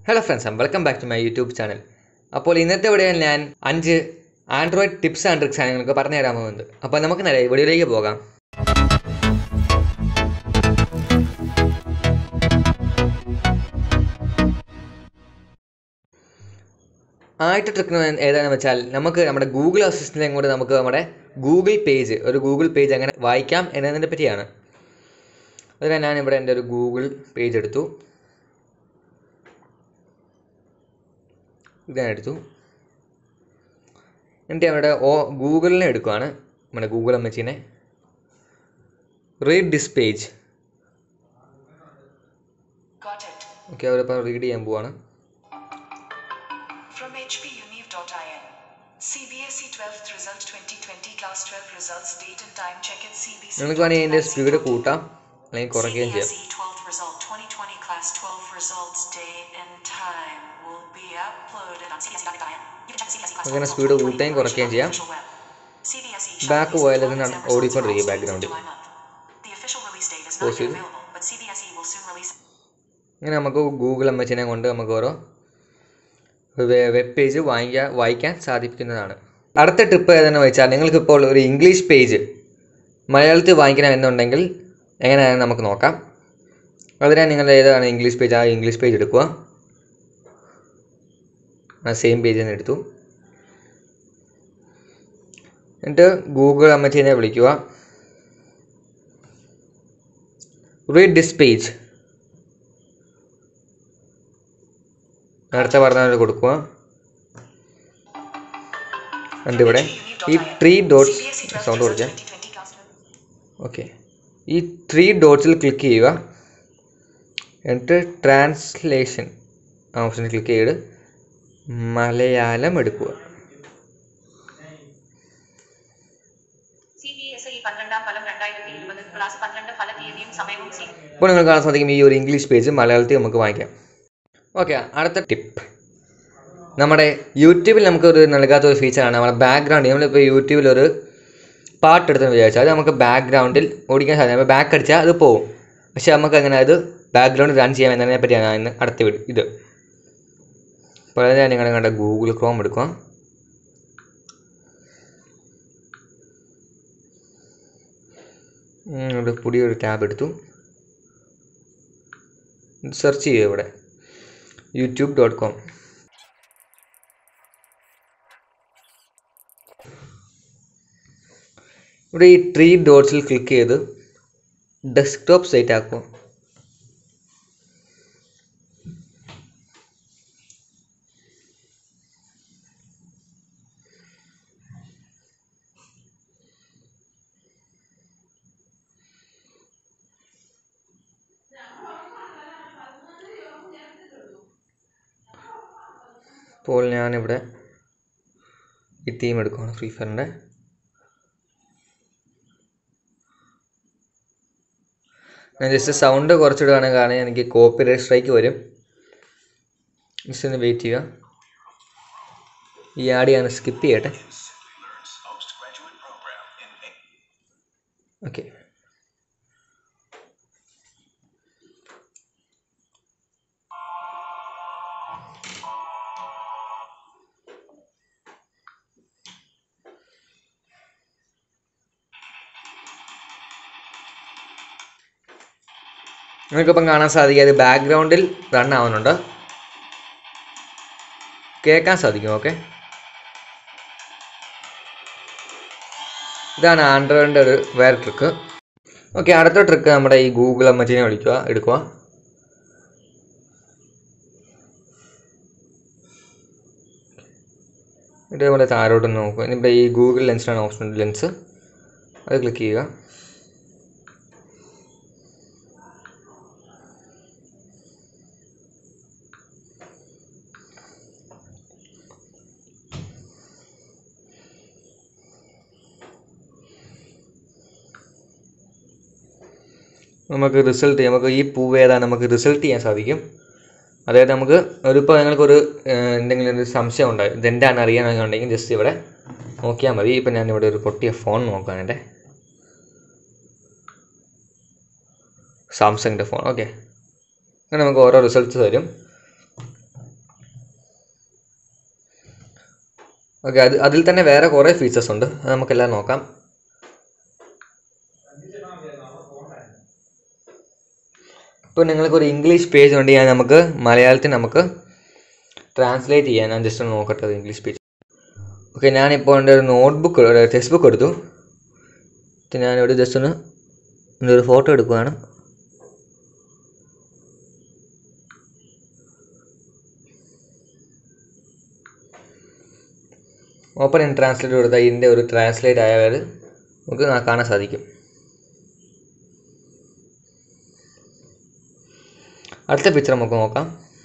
Hello friends welcome back to my YouTube channel അപ്പോൾ ഇന്നത്തെ വീഡിയോയിൽ ഞാൻ അഞ്ച് ആൻഡ്രോയിഡ് ടിപ്സ് ആൻഡ് ട്രിക്സ് ആണ് നിങ്ങൾക്ക് പറഞ്ഞു തരാൻ പോകുന്നത് അപ്പോൾ നമുക്ക് നേരെ വീഡിയോയിലേക്ക് പോകാം ആദ്യത്തെ ട്രിക്ക് ഏതാണെന്ന് വെച്ചാൽ നമുക്ക് നമ്മുടെ ഗൂഗിൾ അസിസ്റ്റൻറ്റിനെ കൊണ്ട് നമുക്ക് നമ്മുടെ ഗൂഗിൾ പേജ് ഒരു ഗൂഗിൾ പേജ് എങ്ങനെ വായിക്കാം എന്നതിനെ പറ്റിയാണ് അതിനാണ് ഞാൻ ഇവിടെ എൻ്റെ ഒരു ഗൂഗിൾ പേജ് എടുത്തു ഇത് ഞാൻ എടുത്തു എന്നിട്ട് അവിടെ ഓ ഗൂഗിളിനെ എടുക്കുവാണ് നമ്മുടെ ഗൂഗിൾ അമ്മച്ചീനെ read this page Got it. Okay അവരിപ്പോൾ റീഡ് ചെയ്യാൻ പോവാണ് From hpuniv.in. CBSE 12th result 2020 class 12 results date and time check at CBSE. നിങ്ങൾക്ക് വേണമെങ്കിൽ ഇതിൻ്റെ സ്പീഡ് കൂട്ടാം അല്ലെങ്കിൽ കുറയ്ക്കുകയും ചെയ്യാം CBSE 12th result 2020 class 12 results date and time will be uploaded on CBSE.in. You can check the CBSE class അങ്ങനെ 12 speed results കൂട്ടുകയും 2020 കുറയ്ക്കുകയും ചെയ്യാം official web. CBSE Back shall പോയാൽ release ഇതിന് the exam ഓടിക്കൊണ്ടിരിക്കും results background ൽ. July month. The official release date is Pause not yet ചെയ്ത്. available, but CBSE will soon release ഇങ്ങനെ നമുക്ക് ഗൂഗിൾ അമ്മച്ചിനെ കൊണ്ട് നമുക്ക് ഓരോ വെബ് പേജ് വാങ്ങിക്കാൻ വായിക്കാൻ സാധിക്കുന്നതാണ് അടുത്ത ടിപ്പ് ഏതെന്ന് വെച്ചാൽ നിങ്ങൾക്കിപ്പോൾ ഒരു ഇംഗ്ലീഷ് പേജ് മലയാളത്തിൽ വായിക്കണം എന്നുണ്ടെങ്കിൽ എങ്ങനെയാണെന്ന് നമുക്ക് നോക്കാം അതിനായി നിങ്ങൾ ഏതാണ് ഇംഗ്ലീഷ് പേജ് ആ ഇംഗ്ലീഷ് പേജ് എടുക്കുക ആ സെയിം പേജ് തന്നെ എടുത്തു എന്നിട്ട് ഗൂഗിൾ അമ്മച്ചീനെ വിളിക്കുക റീഡ് ദിസ് പേജ് നേരത്തെ പറഞ്ഞ കൊടുക്കുക എന്നിട്ട് ഇവിടെ ഈ ത്രീ ഡോട്ട്സ് സൗണ്ട് കുറയ്ക്കാം ഓക്കെ ഈ ത്രീ ഡോട്ട്സിൽ ക്ലിക്ക് ചെയ്യുക എന്നിട്ട് ട്രാൻസ്ലേഷൻ ഓപ്ഷനിൽ ക്ലിക്ക് ചെയ്ത് മലയാളം എടുക്കുക സിബിഎസ്ഇ പന്ത്രണ്ടാം ഫലം രണ്ടായിരത്തി ഇരുപത് ക്ലാസ് പന്ത്രണ്ട് ഫല തീയതിയും സമയവും സി ഇപ്പോൾ നിങ്ങൾ കാണാൻ സാധിക്കും ഈ ഒരു ഇംഗ്ലീഷ് പേജ് മലയാളത്തിൽ നമുക്ക് വാങ്ങിക്കാം ഓക്കെ അടുത്ത ടിപ്പ് നമ്മുടെ യൂട്യൂബിൽ നമുക്കൊരു നൽകാത്ത ഒരു ഫീച്ചറാണ് നമ്മുടെ ബാക്ക്ഗ്രൗണ്ട് നമ്മളിപ്പോൾ യൂട്യൂബിൽ ഒരു പാട്ട് എടുത്തെന്ന് വിചാരിച്ചാൽ അത് നമുക്ക് ബാക്ക്ഗ്രൗണ്ടിൽ ഓടിക്കാൻ സാധിക്കും അപ്പോൾ ബാക്ക് അടിച്ചാൽ അത് പോകും പക്ഷേ നമുക്ക് അങ്ങനെ അത് ബാക്ക്ഗ്രൗണ്ട് റൺ ചെയ്യാം എന്നതിനെ പറ്റിയാണ് ഞാൻ ഇന്ന് അടുത്ത വീട് ഇത് അപ്പോൾ അത് ഞാൻ നിങ്ങളുടെ കണ്ട ഗൂഗിൾ ക്രോം എടുക്കുക ഉം, ഒരു പുതിയൊരു ടാബ് എടുത്തു സെർച്ച് ചെയ്യുക ഇവിടെ യൂട്യൂബ് ഡോട്ട് കോം ഇവിടെ ഈ ത്രീ ഡോട്ട്സിൽ ക്ലിക്ക് ചെയ്ത് ഡെസ്ക്ടോപ്പ് സൈറ്റ് ആക്കുക ഇപ്പോൾ ഞാനിവിടെ ഈ തീം എടുക്കുകയാണ് ഫ്രീ ഫയറിൻ്റെ ഞാൻ ജസ്റ്റ് സൗണ്ട് കുറച്ചിടുകയാണ് കാരണം എനിക്ക് കോപ്പി സ്ട്രൈക്ക് വരും ജസ്റ്റ് ഒന്ന് വെയിറ്റ് ചെയ്യുക ഈ ആഡ് ഞാൻ സ്കിപ്പ് ചെയ്യട്ടെ ഓക്കെ നിങ്ങൾക്കിപ്പം കാണാൻ സാധിക്കും അത് ബാക്ക്ഗ്രൗണ്ടിൽ റൺ ആവുന്നുണ്ട് കേൾക്കാൻ സാധിക്കും ഓക്കെ ഇതാണ് ആൻഡ്രോയിഡിൻ്റെ ഒരു വേറെ ട്രിക്ക് ഓക്കെ അടുത്ത ട്രിക്ക് നമ്മുടെ ഈ ഗൂഗിൾ അമ്മച്ചിനെ വിളിക്കുക എടുക്കുക ഇതേപോലെ താഴോട്ട് നോക്കുക ഇനിയിപ്പോൾ ഈ ഗൂഗിൾ ലെൻസിനാണ് ഓപ്ഷൻ ലെൻസ് അത് ക്ലിക്ക് ചെയ്യുക നമുക്ക് റിസൾട്ട് നമുക്ക് ഈ പൂവ് ഏതാണ് നമുക്ക് റിസൾട്ട് ചെയ്യാൻ സാധിക്കും അതായത് നമുക്ക് ഒരു ഇപ്പോൾ നിങ്ങൾക്കൊരു ഏഹ്, എന്തെങ്കിലും ഒരു സംശയം ഉണ്ടായി ഇതെന്താണ് അറിയാമെന്നുണ്ടെങ്കിൽ ജസ്റ്റ് ഇവിടെ നോക്കിയാൽ മതി ഇപ്പം ഞാൻ ഇവിടെ ഒരു പൊട്ടിയ ഫോൺ നോക്കാൻ എൻ്റെ സാംസങ്ങിൻ്റെ ഫോൺ ഓക്കെ അങ്ങനെ നമുക്ക് ഓരോ റിസൾട്ട്സ് തരും ഓക്കെ അത് അതിൽ തന്നെ വേറെ കുറേ ഫീച്ചേഴ്സ് ഉണ്ട് അത് നമുക്കെല്ലാം നോക്കാം ഇപ്പോൾ നിങ്ങൾക്കൊരു ഇംഗ്ലീഷ് പേജ് ഉണ്ടെങ്കിൽ നമുക്ക് മലയാളത്തിൽ നമുക്ക് ട്രാൻസ്ലേറ്റ് ചെയ്യാൻ ഞാൻ ജസ്റ്റ് ഒന്ന് നോക്കട്ടെ അത് ഇംഗ്ലീഷ് പേജ് ഓക്കെ ഞാനിപ്പോൾ എൻ്റെ ഒരു നോട്ട്ബുക്ക് ടെക്സ്റ്റ് ബുക്ക് എടുത്തു ഇത് ഞാനിവിടെ ജസ്റ്റ് ഒന്ന് എൻ്റെ ഒരു ഫോട്ടോ എടുക്കുകയാണ് ഓപ്പൺ ഇൻ ട്രാൻസ്ലേറ്റ് കൊടുത്താൽ ഇതിൻ്റെ ഒരു ട്രാൻസ്ലേറ്റ് ആയാൽ നമുക്ക് കാ- കാണാൻ സാധിക്കും അടുത്ത പിക്ചർ നമുക്ക് നോക്കാം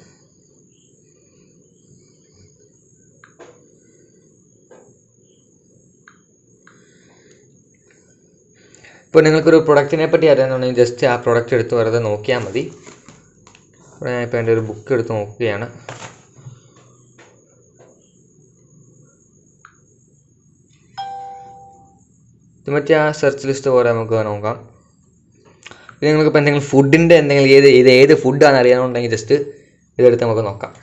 ഇപ്പോൾ നിങ്ങൾക്കൊരു പ്രൊഡക്റ്റിനെ പറ്റി അറിയാമെന്നുണ്ടെങ്കിൽ ജസ്റ്റ് ആ പ്രൊഡക്റ്റ് എടുത്ത് വെറുതെ നോക്കിയാൽ മതി ഇവിടെ ഞാനിപ്പോൾ എൻ്റെ ഒരു ബുക്ക് എടുത്ത് നോക്കുകയാണ് ഇത് മറ്റേ ആ സെർച്ച് ലിസ്റ്റ് പോലെ നമുക്ക് നോക്കാം പിന്നെ നിങ്ങൾക്കിപ്പോൾ എന്തെങ്കിലും ഫുഡിൻ്റെ എന്തെങ്കിലും ഏത് ഇത് ഏത് ഫുഡാണെന്ന് അറിയാനുണ്ടെങ്കിൽ ജസ്റ്റ് ഇതെടുത്ത് നമുക്ക് നോക്കാം